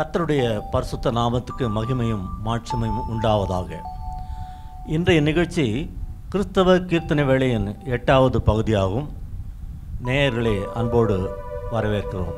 கர்த்தருடைய பரிசுத்த நாமத்துக்கு மகிமையும் மாட்சிமையும் உண்டாவதாக இன்றைய நிகழ்ச்சி கிறிஸ்தவ கீர்த்தனை வேளையின் எட்டாவது பகுதியாகும் நேயர்களே அன்போடு வரவேற்கிறோம்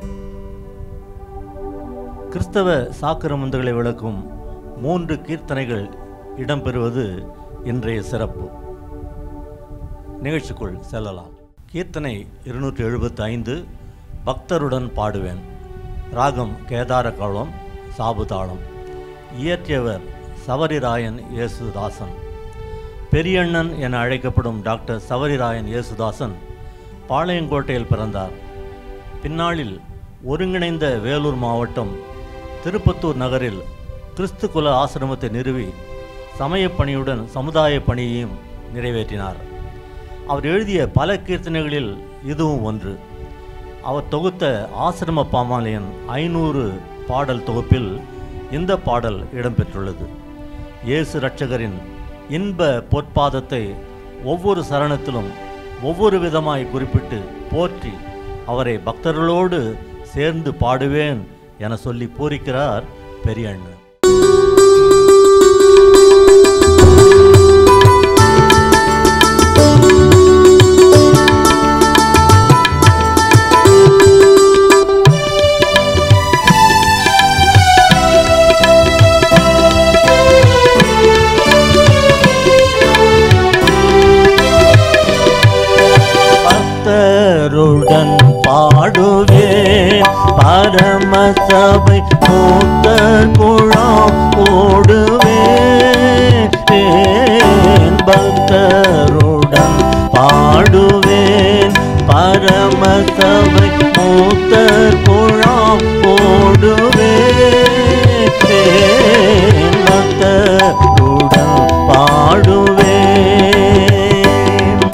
கிறிஸ்தவ சாக்கிரமந்துகளை விளக்கும் மூன்று கீர்த்தனைகள் இடம்பெறுவது இன்றைய சிறப்பு நிகழ்ச்சிக்குள் செல்லலாம் கீர்த்தனை இருநூற்றி எழுபத்தி ஐந்து பக்தருடன் பாடுவேன் ராகம் கேதார கவளம் சாபுதாளம் இயற்றியவர் சவரிராயன் இயேசுதாசன் பெரியண்ணன் என அழைக்கப்படும் டாக்டர் சவரிராயன் இயேசுதாசன் பாளையங்கோட்டையில் பிறந்தார் பின்னாளில் ஒருங்கிணைந்த வேலூர் மாவட்டம் திருப்பத்தூர் நகரில் கிறிஸ்து குல ஆசிரமத்தை நிறுவி சமயப் பணியுடன் சமுதாய பணியையும் நிறைவேற்றினார் அவர் எழுதிய பல கீர்த்தனைகளில் இதுவும் ஒன்று அவர் தொகுத்த ஆசிரம பாமாலயன் ஐநூறு பாடல் தொகுப்பில் இந்த பாடல் இடம்பெற்றுள்ளது இயேசு இரட்சகரின் இன்ப பொற்பாதத்தை ஒவ்வொரு சரணத்திலும் ஒவ்வொரு விதமாய் குறிப்பிட்டு போற்றி அவரை பக்தர்களோடு சேர்ந்து பாடுவேன் என சொல்லி பூரிக்கிறார் பெரியண்ணன் பக்தருடன் பாடுவேன் பரமசபை மூத்த குழாம் போடுவேன் பக்தருடன் பாடுவேன் பரமசபை மூத்த குழாம் போடுவேன் பக்தருடன் பாடுவேன்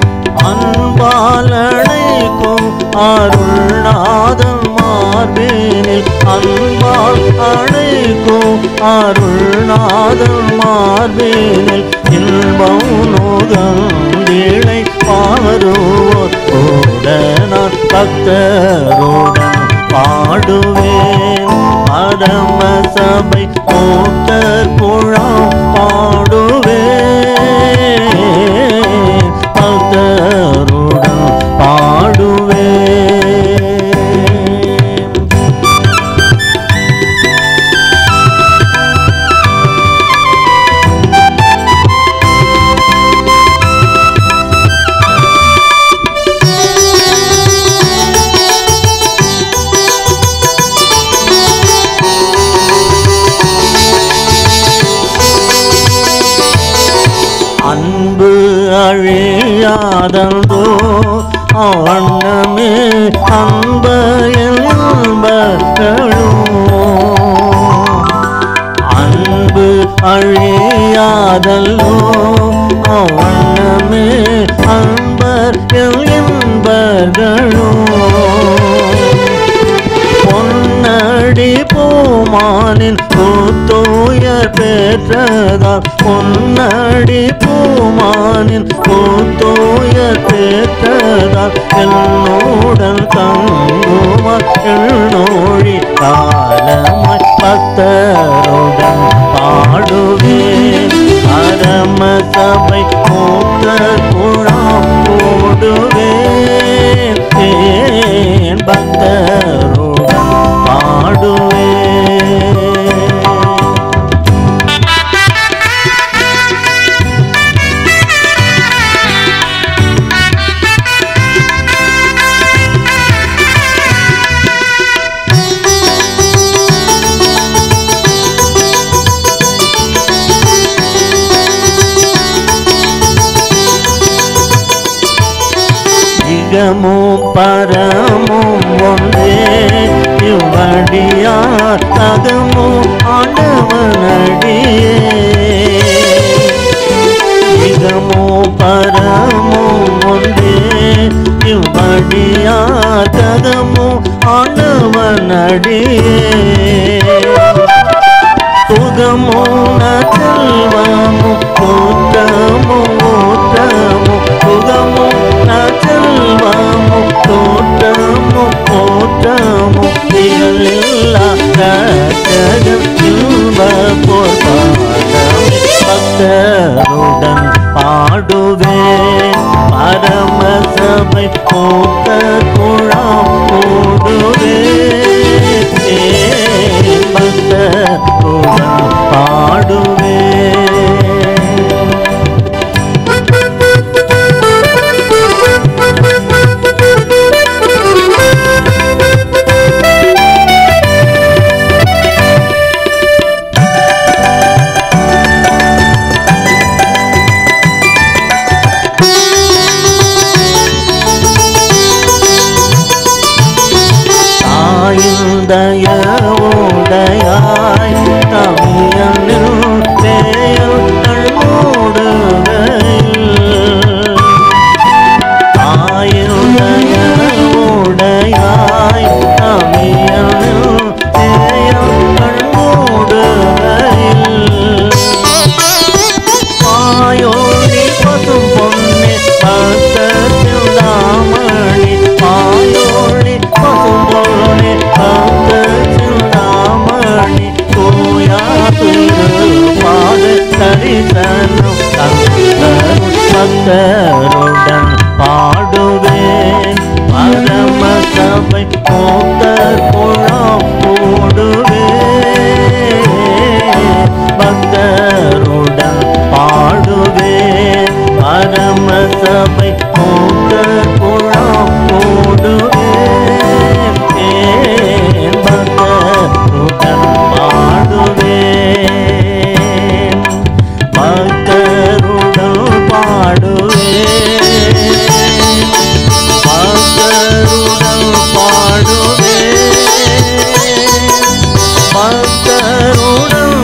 அன்பாலழைக்கும் அருள்நாதன் மார்பேனில் அன்பால் அழைக்கும் அருள்நாதன் மார்பேனில் இன்பம் நோகந்திழை பாருவோர் கூட நான் பக்தருடன் பாடுவேன் பரம சபை மூத்தர் குழாம் பாடுவேன் பக்தருடன் பாடுவேன் அன்பு அழியாதந்தோ அவண்ணமே அன்பையில் இன்பங்களும் அன்பு அழியாதல்லோ அவண்ணமே அன்பர் இன்பர்களும் பொன்னடி பூமானின் கூத்தோயர் பெற்றதால் பொன்னடி பூமானின் கூத்தோயர் பெற்றதால் என்னுடன் தங்குவார் எழுநோழி காலமாய் பக்தருடன் பாடுவேன் பரம சபை மூத்த குழாம் போடுவேன் ஏன் பக்தருடன் பாடுவேன் இகமும் பரமும் ஒன்றே இவ்வடியார் தகமும் ஆண்டவனடியே இகமோ பரமும் ஒன்றே இவ்வடியார் தகமோ ஆண்டவனடியே சுகமோ நல்வமோ கூட்டமோ ஊட்டமோ சுகமோ நல்வமோ தோட்டமோ ஓட்டமோ திகழில்லா கட்ட பூத்த குழாம் போடுவே பக்தருடன் பாடுவே தாயுந்தயோடையாய் தமியனில் தேயுங்கள் மூடுகையில் தாயுந்தயோடையாய் தமியனில் தேயுங்கள் மூடுகையில் பாயோடி பசும் பொன்னே பக்தத்தில் தாமணி பாயோடி பசும் பொன்னே பக்தத்தில் தாமணி தூயா திருப்பாத தரிசனம் தந்தரும் பக்தருடன் பாடுவேன் பரம சபை போத்தர் குழாம் போடுவேன் பக்தருடன் பாடுவேன் பரம சபை போத்தர் குழாம் போடுவேன் ஏன் பக்தருடன் பாடுவேன் பக்தருடன் பாடுவேன் பக்தருடன் பாடுவேன் பக்தருடன்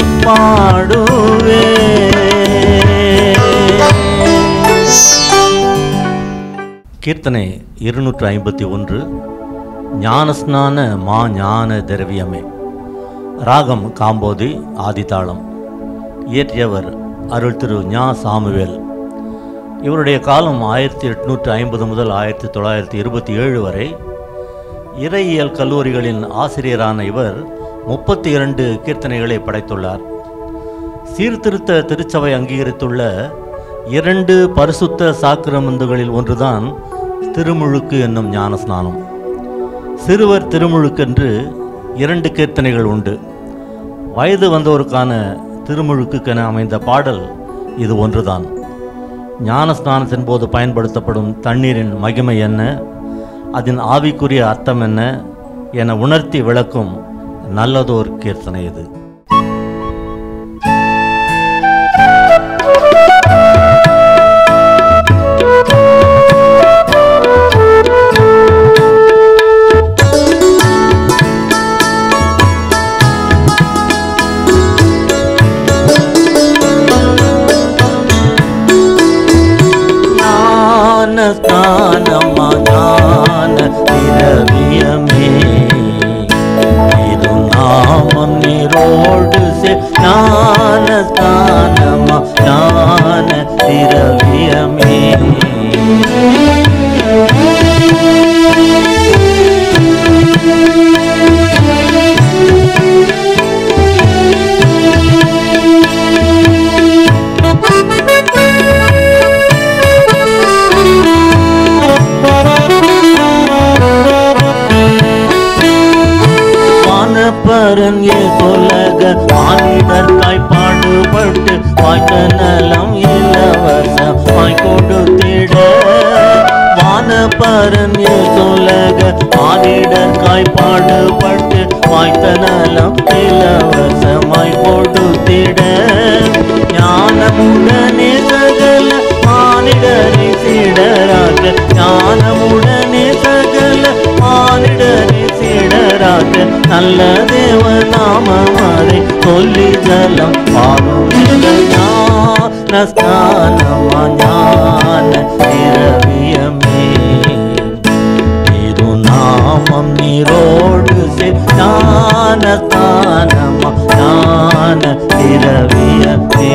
பாடுவேன் கீர்த்தனை இருநூற்று ஐம்பத்தி ஒன்று ஞானஸ்நான மா ஞான திரவியமே ராகம் காம்போதி ஆதிதாளம் இயற்றியவர் அருள் திரு ஞா சாமுவேல் இவருடைய காலம் ஆயிரத்தி எட்நூற்று ஐம்பது முதல் ஆயிரத்தி தொள்ளாயிரத்தி இருபத்தி ஏழு வரை இறையியல் கல்லூரிகளின் ஆசிரியரான இவர் முப்பத்தி இரண்டு கீர்த்தனைகளை படைத்துள்ளார் சீர்திருத்த திருச்சபை அங்கீகரித்துள்ள இரண்டு பரிசுத்த சாக்கிரமந்துகளில் ஒன்றுதான் திருமுழுக்கு என்னும் ஞானஸ்நானம் சிறுவர் திருமுழுக்கென்று இரண்டு கீர்த்தனைகள் உண்டு வயது வந்தோருக்கான திருமுழுக்குக்கென அமைந்த பாடல் இது ஒன்றுதான் ஞானஸ்நானத்தின் போது பயன்படுத்தப்படும் தண்ணீரின் மகிமை என்ன அதன் ஆவிக்குரிய அர்த்தம் என்ன என உணர்த்தி விளக்கும் நல்லதோர் கீர்த்தனை இது ஞான ஸ்நானமா ஞான திரவியமே இது நாமம் நீரோடு சே ஞான ஸ்நானமா ஞான திரவியமே வானப்பரன் ஏ சொல்லுக மானிடர்காய் பாடுபட்டு வாய்த்த நலம் இலவசம் வாய் கொடுத்திட வானப்பரன் ஏ சொல்லுக மானிடர்காய் பாடுபட்டு வாய்த்த நலம் இலவசமாய் கொடுத்திட ஞானமுடனே சகல மானிடரை சீடராக ஞானமுடனே சகல மானிடரை சீடராக நல்ல தேவ நாமமறை சொல்லி ஜலம் பாடும் ஞான ஸ்நானமா ஞான திரவியமே இரு நாமம் நீரோடு சே ஞான ஸ்நானமா ஞான திரவியமே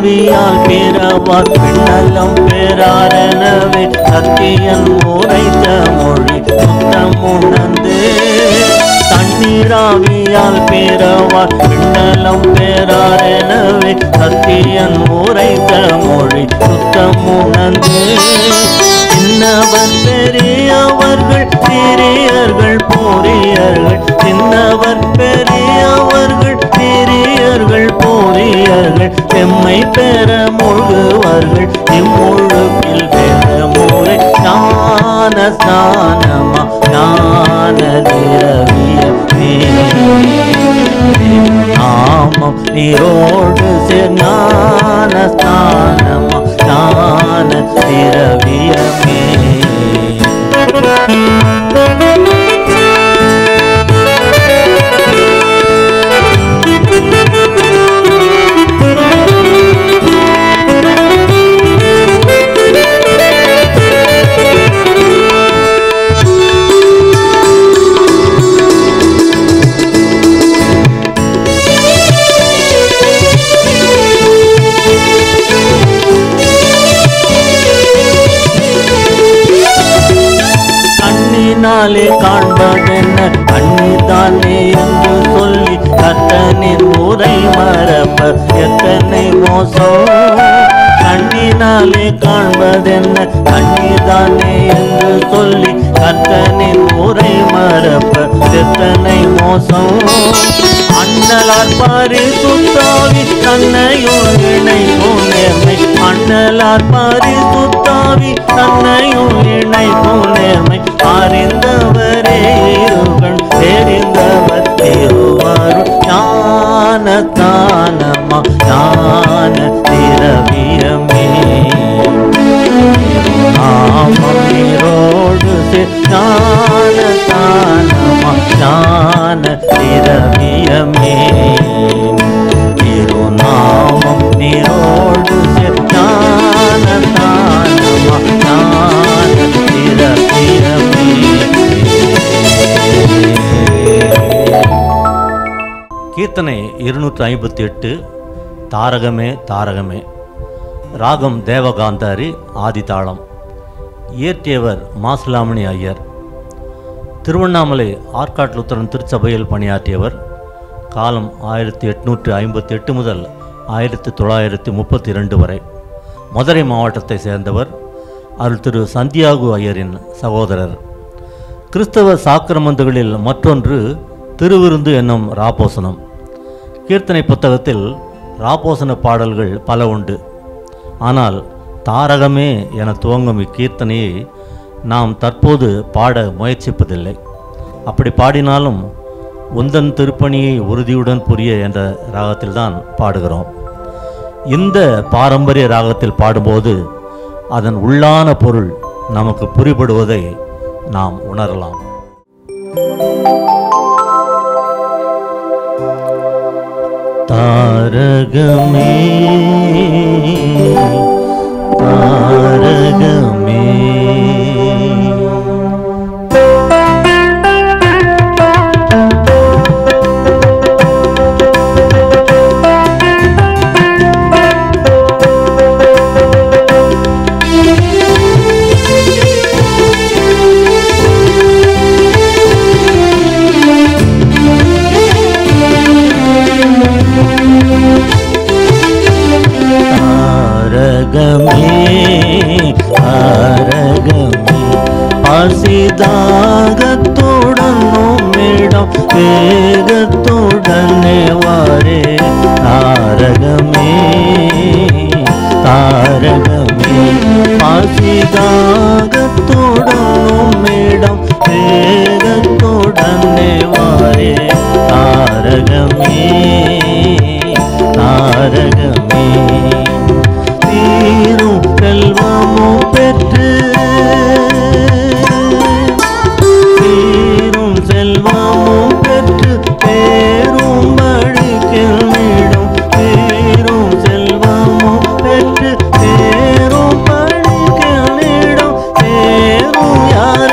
ஆவியால் பிறவார் பின்னலம் பெறாரெனவே சத்தியன் உரைத்த மொழி சுத்தம் உணர்ந்து தண்ணீராவியால் பிறவார் பின்னலம் பெறாரெனவே சத்தியன் உரைத்த மொழி சுத்தம் உணர்ந்து சின்னவர் பெரியவர்கள் சிறியர்கள் போரியர்கள் சின்னவர் பெரியவர்கள் சிறியர்கள் போரியர்கள் செம்மை பெற முழுவர்கள் இம்முழுக்கில் பெற முறை ஞான ஸ்நானமா ஞான திரவியமே நாமம் நீரோடு சேர் ஞான ஸ்நானமா ஞான திரவியமே கண்ணினாலே காண்பதென்ன கண்ணிதானே என்று சொல்லி கத்தனின் முறை மறப்ப எத்தனை மோசம் கண்ணினாலே காண்பதென்ன கண்ணிதானே என்று சொல்லி கத்தனின் முறை மறப்ப எத்தனை மோசம் அண்ணலார் பரிசுத்தாவி தன்னையும் இணைக்கும் நேர்மை அண்ணலார் பரிசுத்தாவி தன்னையும் இணைக்கும் நேர்மை அறிந்தவரே இருகள் தெரிந்தவர் திருவாரு ஞான தானமா ஞான திரவியமே நாமம் நீரோடு ஞான தானமா ஞான திரவியமே திருநாமம் நீரோடு ஞான தானமா ஞான திரவியமே கீர்த்தனை இருநூற்றி ஐம்பத்தி எட்டு தாரகமே தாரகமே ராகம் தேவகாந்தாரி ஆதிதாளம் இயற்றியவர் மாசிலாமணி ஐயர் திருவண்ணாமலை ஆற்காட்டு உத்தரன் திருச்சபையில் பணியாற்றியவர் காலம் ஆயிரத்தி எட்நூற்றி ஐம்பத்தி எட்டு முதல் ஆயிரத்தி தொள்ளாயிரத்தி முப்பத்தி இரண்டு வரை மதுரை மாவட்டத்தை சேர்ந்தவர் அருள் திரு சந்தியாகு ஐயரின் சகோதரர் கிறிஸ்தவ சாக்கிரமந்துகளில் மற்றொன்று திருவிருந்து என்னும் ராபோசனம் கீர்த்தனை புத்தகத்தில் ராபோசன பாடல்கள் பல உண்டு ஆனால் தாரகமே என துவங்கும் இக்கீர்த்தனையை நாம் தற்போது பாட முயற்சிப்பதில்லை அப்படி பாடினாலும் உந்தன் திருப்பணியை உறுதியுடன் புரிய என்ற ராகத்தில்தான் பாடுகிறோம் இந்த பாரம்பரிய ராகத்தில் பாடும்போது அதன் உள்ளான பொருள் நமக்கு புரிபடுவதை நாம் உணரலாம் தாரகமே தாரகமே தாரகமே தாரகமே பசிதாகத்துடன் உம்மிடம் வேகத்துடனே வாரே தாரகமே தாரகமே பசிதாகத்துடன் உம்மிடம் வேகத்துடனே வாரே தாரகமே தாரகமே தீரும் செல்வமும் பெற்று தீரும் செல்வமும் பெற்று பேரும் படிக்கிடும் தீரும் செல்வமும் பெற்று பேரும் படிக்கிடும் பேரும் யார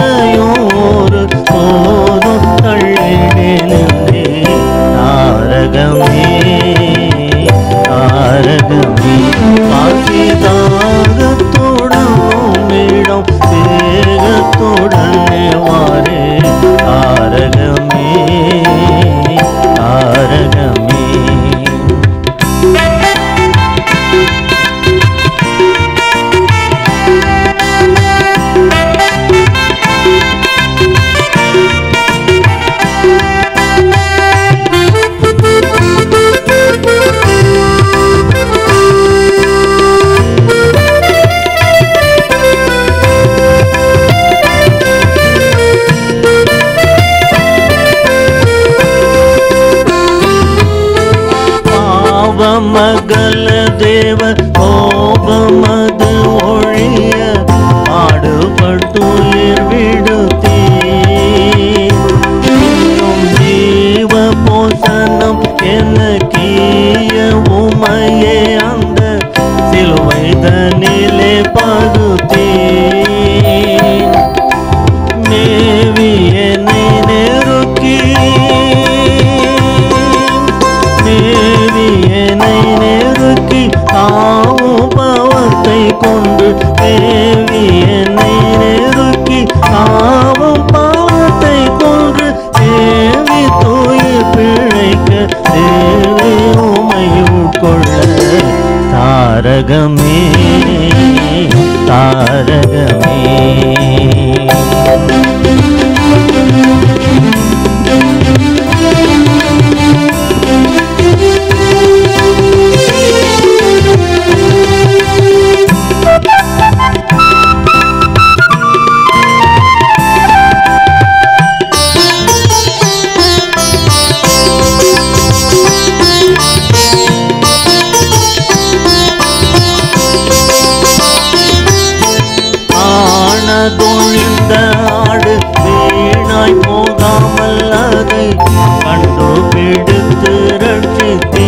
சமகல தேவ கோபமது ஒழிய பாடுபட்டுயிர் விடுத்தீ இன்னும் ஜீவ போசனம் எனக்கீய உமையே அந்த சிலுவை தனிலே பகுத்தீ மேவி என்னை நெருக்கி மேவி என்னை நெருக்கி ஆவும் பவத்தை கொண்டு மேவி என்னை நெருக்கி ஆவும் பவத்தை கொன்று தேவி தூய் பிழைக்க தேவி உமை உட்கொள்ள தாரகமே தாரகமே ஆனதொழிந்த ஆடு வீணாய் போகாமல் அதை கண்டுபிடித்து ரட்சித்தீ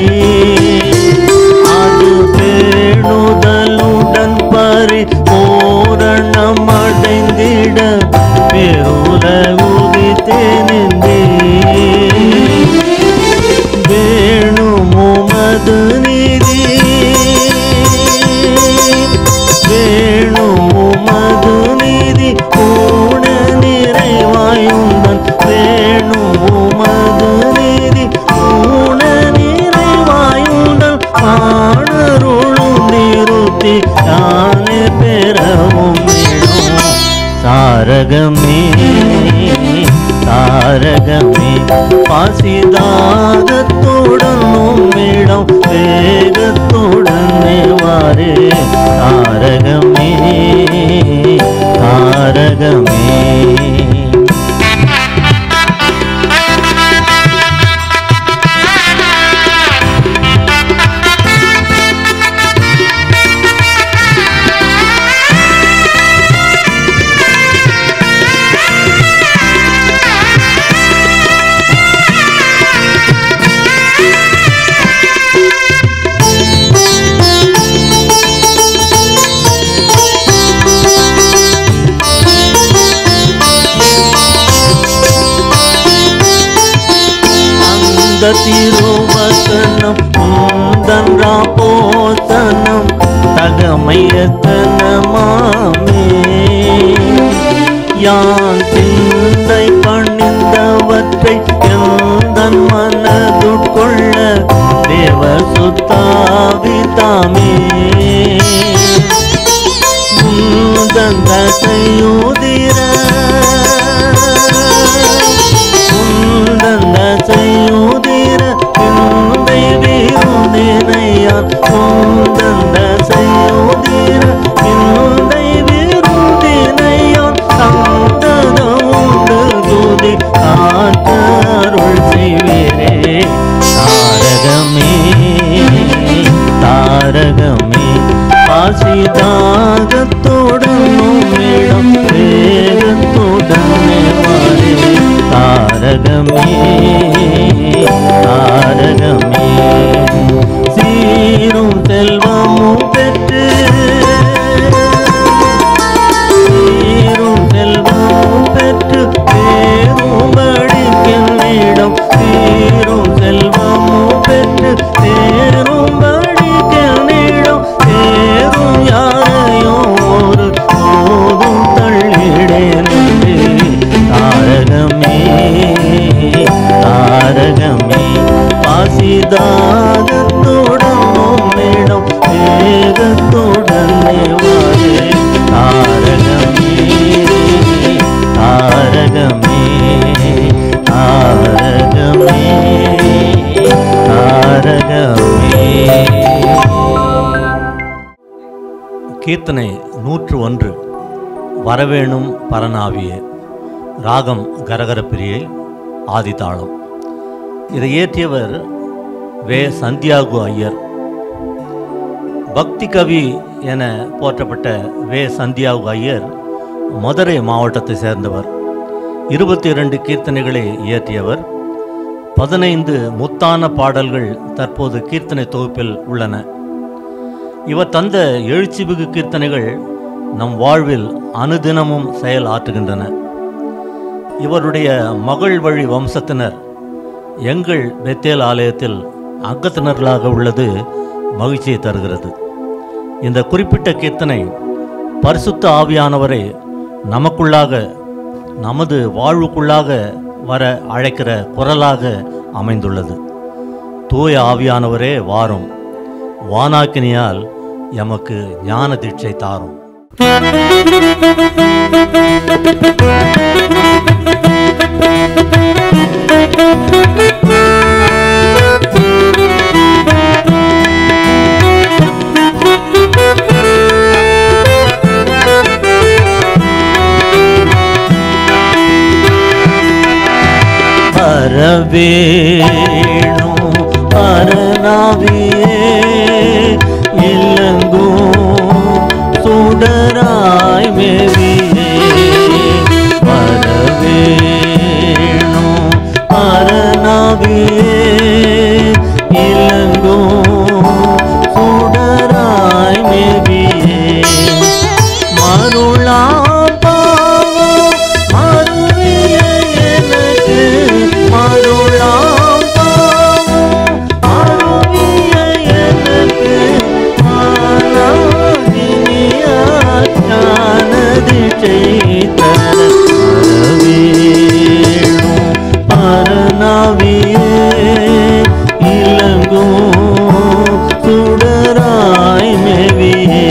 அது பேணுதலுடன் பறி பூரணம் அடைந்திட பெருல உதித்தேனே வேணுமுமது நீதி வேணுமுமது நீதி பூண நிறைவாயுந்தன் வேணுமுமது நீதி பூண நிறைவாயுந்தன் ஆணருளும் நிறுத்தி யானே பெறவும் இடம் தாரகமே தாரகமே பாசிதாகத்துடன் உம்மிடம் வேகத்துடன் வாரே தாரகமே தாரகமே அந்த திருவசனம் உந்தன்றா போசனம் தகமையத்தனமாமே யான் சிந்தை பணிந்தவற்றை எந்தன் மனதுட்கொள்ள தேவ சுத்தாவிதாமே உந்தந்த செய்யுதிர உந்தந்த செய்யுதிர உந்தை வீருந்தினையான் உந்தந்த செய்யுதிர உந்தை வீருந்தினையான் தந்தத உண்டு துதி காத்தருள் செய்வீரே தாரகமே தாரகமே பாசிதாகத்துடன் உம்மிடம் வேகத்துடன் வாரே தாரகமே தாரகமே சீரும் செல்வமும் பெற்று சீரும் செல்வமும் பெற்று பேரும் படிக்கின்றிடம் சீரும் செல்வமும் பெற்று தேரும் படிக்கின்றிடம் தேரும் யாரையும் ஒரு போதும் தள்ளிடேன் தாரகமே தாரகமே பாசிதாகத்துடன் உம்மிடம் வேகத்துடன் வாரே தாரகமே தாரகமே தாரகமே தாரகமே கீர்த்தனை நூற்று ஒன்று வரவேணும் பரநாவியே ராகம் கரகர பிரியை ஆதிதாளம் இதை இயற்றியவர் வே சந்தியாகு ஐயர் பக்தி கவி என போற்றப்பட்ட வே சந்தியாகு ஐயர் மதுரை மாவட்டத்தை சேர்ந்தவர் இருபத்தி இரண்டு கீர்த்தனைகளை இயற்றியவர் பதினைந்து முத்தான பாடல்கள் தற்போது கீர்த்தனை தொகுப்பில் உள்ளன இவர் தந்த எழுச்சிமிகு கீர்த்தனைகள் நம் வாழ்வில் அனுதினமும் செயல் ஆற்றுகின்றன இவருடைய மகள் வழி வம்சத்தினர் எங்கள் பெத்தேல் ஆலயத்தில் அங்கத்தினர்களாக உள்ளது மகிழ்ச்சியை தருகிறது இந்த குறிப்பிட்ட கீர்த்தனை பரிசுத்த ஆவியானவரை நமக்குள்ளாக நமது வாழ்வுக்குள்ளாக வர அழைக்கிற குரலாக அமைந்துள்ளது தூய ஆவியானவரே வாரும் வானாக்கினியால் எமக்கு ஞான தீட்சை தாரும் பரவேணு பரநாவியே இல்லங்கும் சுடராய் மேவியே பரவேணு பரநாவியே இல்லங்கும் சுடராய் மேவியே மருளாம் பாவம் மருவிய எனக்கு மருளாம் பாவம் மருவிய எனக்கு மானாகினியால் ஞானதி செய்தர மரவேணும் பரநாவியே இளங்கும் சுடராய் மேவியே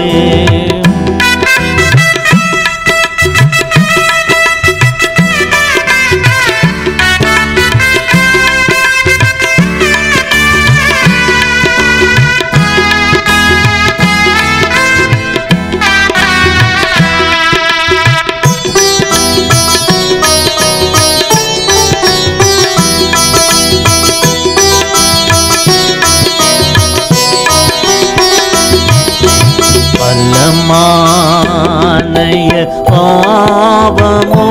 வல்லமானைய பாவமோ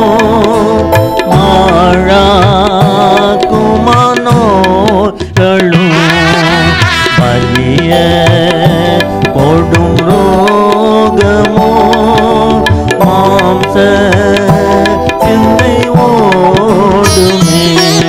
மாழாக்குமானோர்களும் வலிய கொடும் ரோகமோ மாம்ச சிந்தை ஓடுமே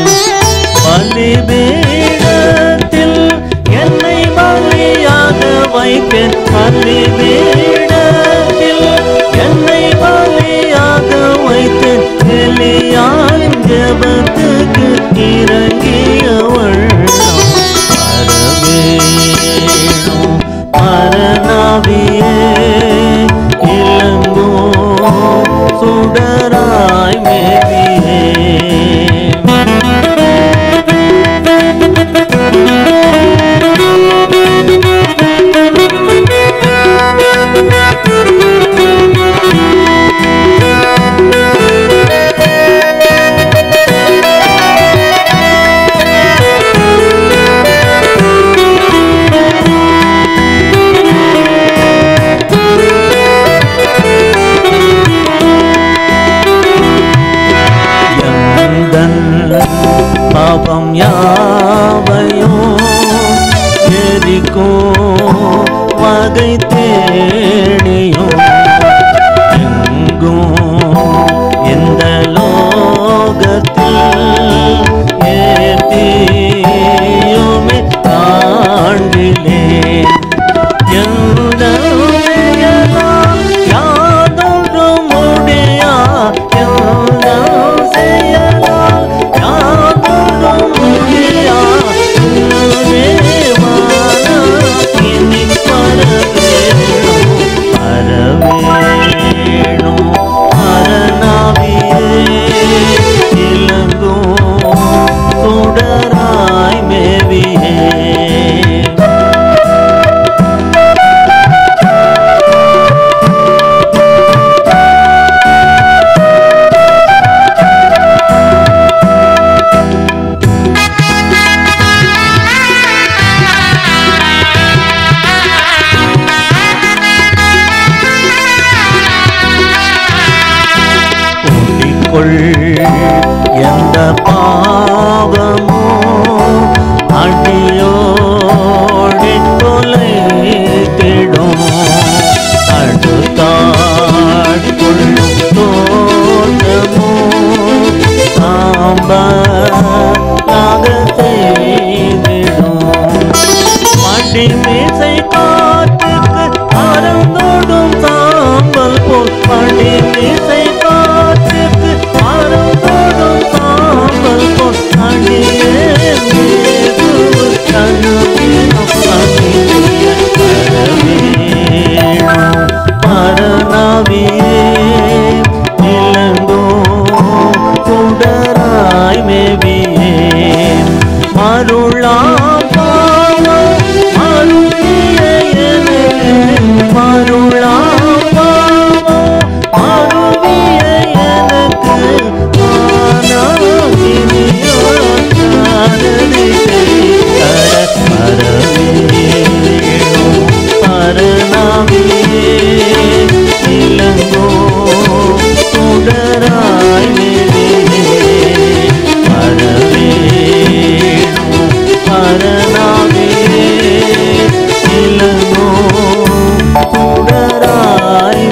பலிபீடத்தில் என்னை பலியாக வைப்பேன் பலிபீடத்தில் என்னை பலியாக வைத்தேன் எலியாவின் ஜெபத்துக்கு இறங்கிய வள்ளம் பரவேணும் பரநாவியே இளங்கோ சுடராய் மேவியே கொள் எந்த பாவமோ அடியோடி தொலைத்திடும் அடுத்தாட்கொள்ளும் தோட்டமோ சாம்பாக செய்திடும் மண்டி மீசை காற்றுக்கு அறந்தோடும் சாம்பல் போல் மண்டி மீசை காற்றுக்கு அறந்தோடும் சாம்பல் போல் அடியே கழுவினும் அணிய வரவேணும் மரணாவியே இளங்கோ சுடராய் மேவியே மருளாம் பாவம் மருளிய எனக்கு மருளாம் பாவம் மருளிய எனக்கு ஆனாகினியோர் காதலி பரவேணும் பரநாவியே இளங்கோ சுடராய் மேலே பரவேணும் பரநாவியே இளங்கோ சுடராய்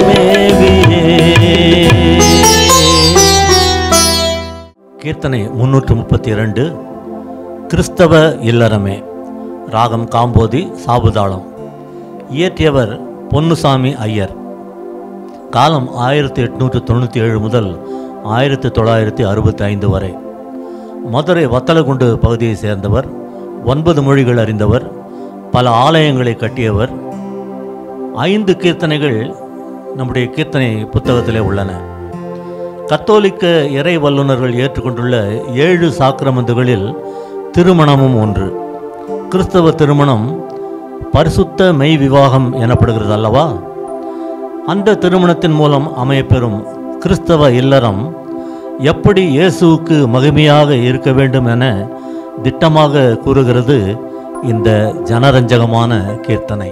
மேவியே கீர்த்தனை முன்னூற்று முப்பத்தி இரண்டு கிறிஸ்தவ இல்லறமே ராகம் காம்போதி சாபுதாளம் இயற்றியவர் பொன்னுசாமி ஐயர் காலம் ஆயிரத்தி எட்நூற்று தொண்ணூற்றி ஏழு முதல் ஆயிரத்தி தொள்ளாயிரத்தி அறுபத்தி ஐந்து வரை மதுரை வத்தலகுண்டு பகுதியை சேர்ந்தவர் ஒன்பது மொழிகள் அறிந்தவர் பல ஆலயங்களை கட்டியவர் ஐந்து கீர்த்தனைகள் நம்முடைய கீர்த்தனை புத்தகத்திலே உள்ளன கத்தோலிக்க இறை வல்லுநர்கள் ஏற்றுக்கொண்டுள்ள ஏழு சாக்கிரமந்துகளில் திருமணமும் ஒன்று கிறிஸ்தவ திருமணம் பரிசுத்த மெய் விவாகம் எனப்படுகிறது அல்லவா அந்த திருமணத்தின் மூலம் அமையப்பெறும் கிறிஸ்தவ இல்லறம் எப்படி இயேசுவுக்கு மகிமையாக இருக்க வேண்டும் என திட்டமாக கூறுகிறது இந்த ஜனரஞ்சகமான கீர்த்தனை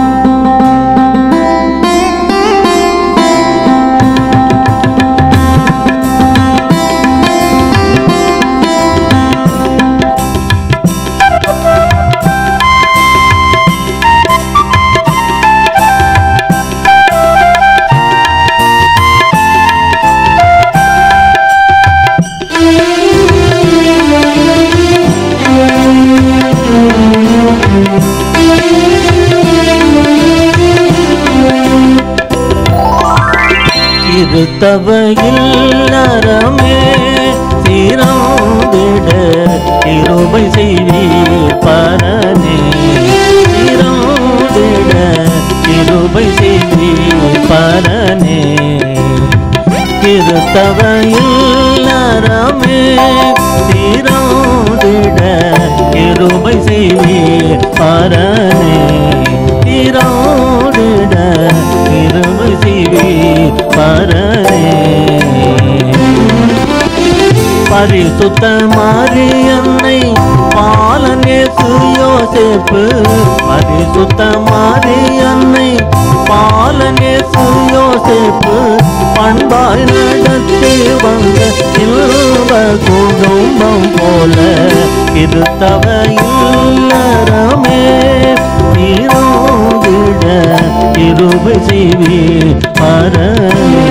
கிறித்தவ இல்லறமே சீராந்திட கிருபை செய்வீர் பரனே சீராந்திட கிருபை செய்வீர் பரனே கிறித்தவ இல்லறமே சீராந்திட கிருபை செய்வீர் பரனே சீராந்திட கிருபை செய்வீர் பரனே பரிசுத்த மாரியன்னை பாலனேசு யோசேப்பு பரிசுத்த மாரியன்னை பாலனேசு யோசேப்பு பண்பாய் நடத்தி வந்த செல்வ குடும்பம் போல இருத்தவ இல்லறமே நீரோதிட இருபு செய்வி பரமே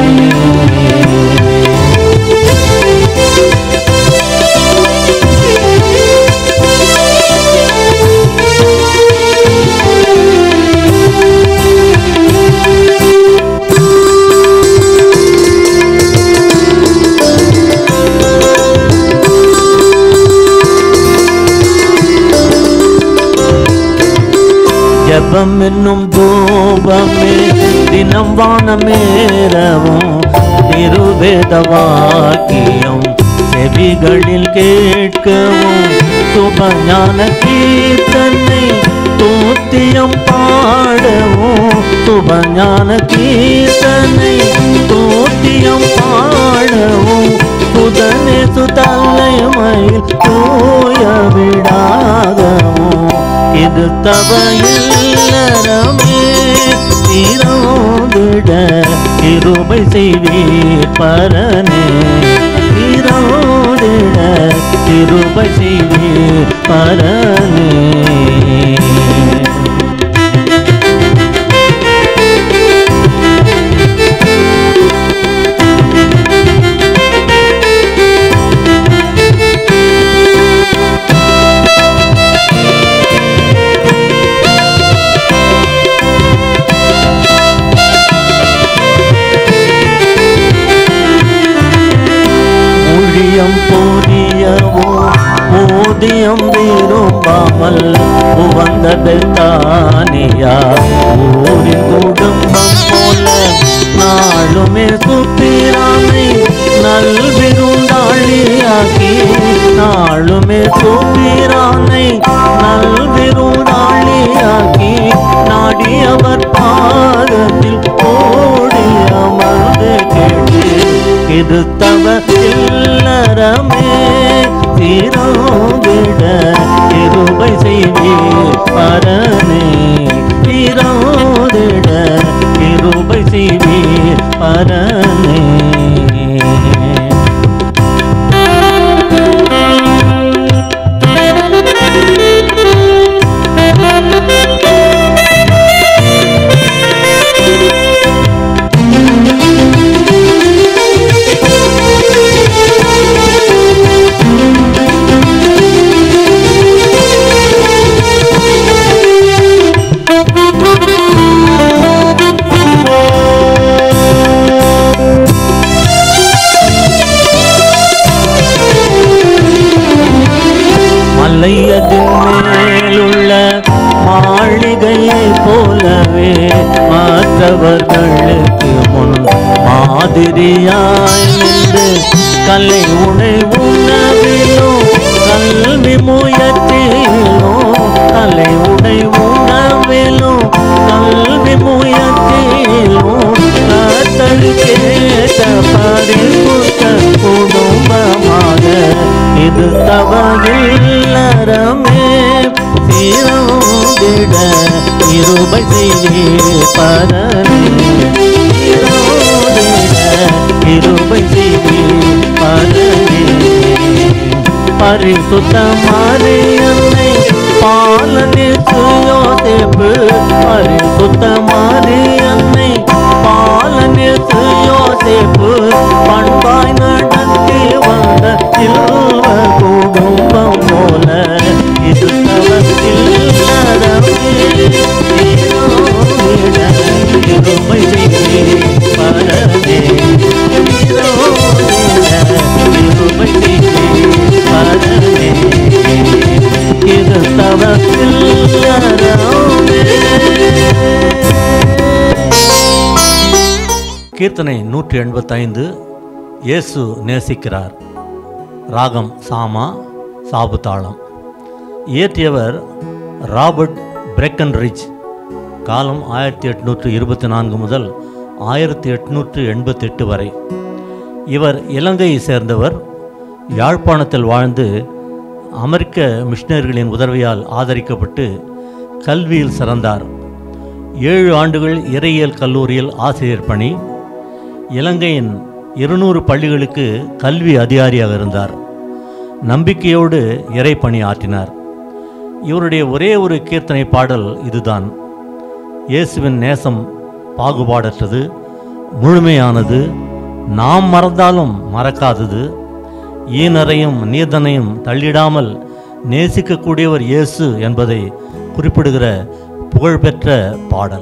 ஜபம் என்னும் தூபமே தினம் வானமேறவும் திருவேத வாக்கியம் செவிகளில் கேட்கவும் சுபஞான கீர்த்தனை தூத்தியம் பாடவும் சுபஞான கீர்த்தனை தூத்தியம் பாடவும் புதனே சுதலைமையில் தூய விடாகவும் இது தவ இல்லறமே தீரோதிட இருமை செய்வீர் பரனே கிருபை செய்வீர் பரனே ஊழியம் போதியவோ ஊதியம் விரும்பாமல் உவந்த பெத்தானியா ஊரின் குடும்பம் போல நாளுமே சுத்திராமை நல்விருந்தாளியாக்கி நாளுமே சுத்திரானை நல்விருந்தாளியாக்கி நாடியவர் பாதத்தில் ஓடி அமர்ந்து கேட்டு கிறிஸ்தவ இல்லறமே திரோவிட கிருபை செய்வீர் பரனே திரோதிட கிருபை செய்வீர் பரனே மலையதின் மேலுள்ள மாளிகையை போலவே மற்றவர்களுக்கு முன் மாதிரியாய் நின்று கலை உணை உணவிலும் கல்வி முயற்சியிலும் கலை உடை உணவிலும் கல்வி முயற்சியிலும் கத்தழுக்கேற்ற பரிசுத்த குடும்பமாக இது தவகில்லறமே சீரோதிட இருபை செய்வீர் பரமே சீரோதிட இருபை செய்வீர் பரமே பரிசுத்த மரியன்னை பாலனிற்கு யோசேப்பு பரிசுத்த மரியன்னை பாலனிற்கு யோசேப்பு பண்பாய் நடத்தி வந்த இல்வ குடும்பம் போல இது தவத்தில் இருமை செய்வீர் பரமே இருமை செய்வீர் பரமே இது கீர்த்தனை நூற்றி எண்பத்தைந்து இயேசு நேசிக்கிறார் ராகம் சாமா சாபுதாளம் இயற்றியவர் ராபர்ட் பிரெக்கன்ரிட்ஜ் காலம் ஆயிரத்தி எட்நூற்று இருபத்தி நான்கு முதல் ஆயிரத்தி எட்நூற்று எண்பத்தெட்டு வரை இவர் இலங்கையை சேர்ந்தவர் யாழ்ப்பாணத்தில் வாழ்ந்து அமெரிக்க மிஷினரிகளின் உதவியால் ஆதரிக்கப்பட்டு கல்வியில் சிறந்தார் ஏழு ஆண்டுகள் இறையியல் கல்லூரியில் ஆசிரியர் பணி இலங்கையின் இருநூறு பள்ளிகளுக்கு கல்வி அதிகாரியாக இருந்தார் நம்பிக்கையோடு இறைப்பணி ஆற்றினார் இவருடைய ஒரே ஒரு கீர்த்தனை பாடல் இதுதான் இயேசுவின் நேசம் பாகுபாடற்றது முழுமையானது நாம் மறந்தாலும் மறக்காதது ஈனரையும் நீதனையும் தள்ளிடாமல் நேசிக்கக்கூடியவர் இயேசு என்பதை குறிப்பிடுகிற புகழ்பெற்ற பாடல்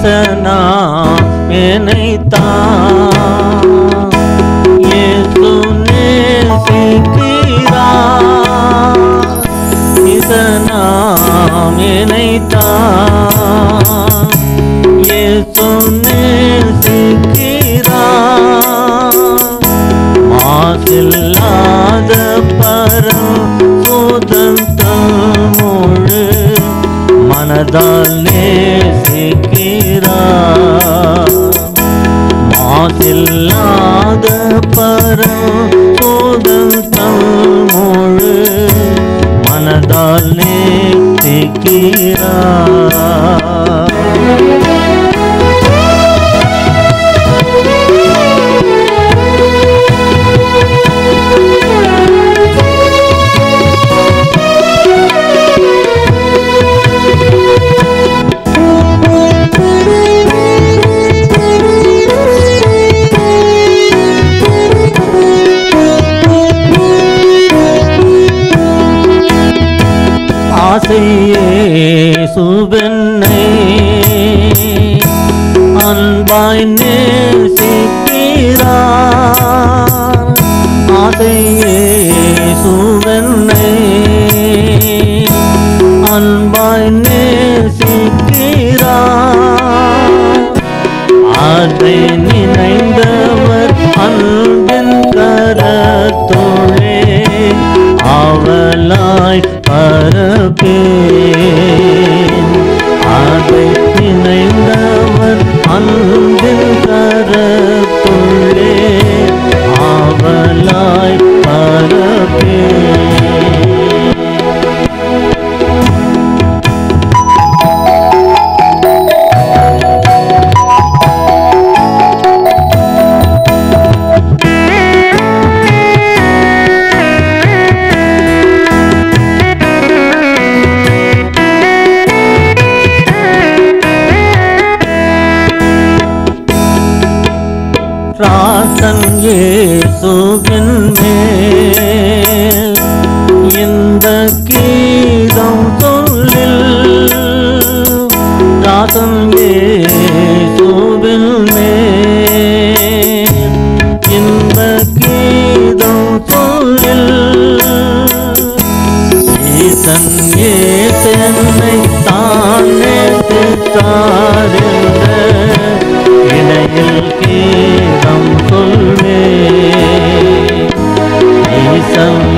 ஈசனா நினைத்தான் இயேசு நேசிக்கிறார் ஈசனாம் நினைத்தான் இயேசு நேசிக்கிறார் மாசில்லாத பரம் சுதந்தம் முழு மனதால் நேசிக்கிறார் மாசில்லாத பரம் சுதந்தம் முழு மனதால் நேசிக்கிறார் ஆசையே சுவென்னை அன்பாய் நேசிக்கிறார் ஆசையே சுவென்னை அன்பாய் நேசிக்கிறார் அதை நினைந்தவர் அன்பின் கரத்தோழே அவளாய் பரப்பேன் அதை நினைந்தவர் அன்பின் கரத்துள்ளே அவளாய் பரப்பேன் ராசன் இயேசுவின் மேல் இந்த கீதம் சொல்லில் ராசன் இயேசுவின் மேல் இந்த கீதம் சொல்லில் ஈசன் ஏசனை தானே தாரென்ற இடையில் கீதம் சொல்வே ஈசன்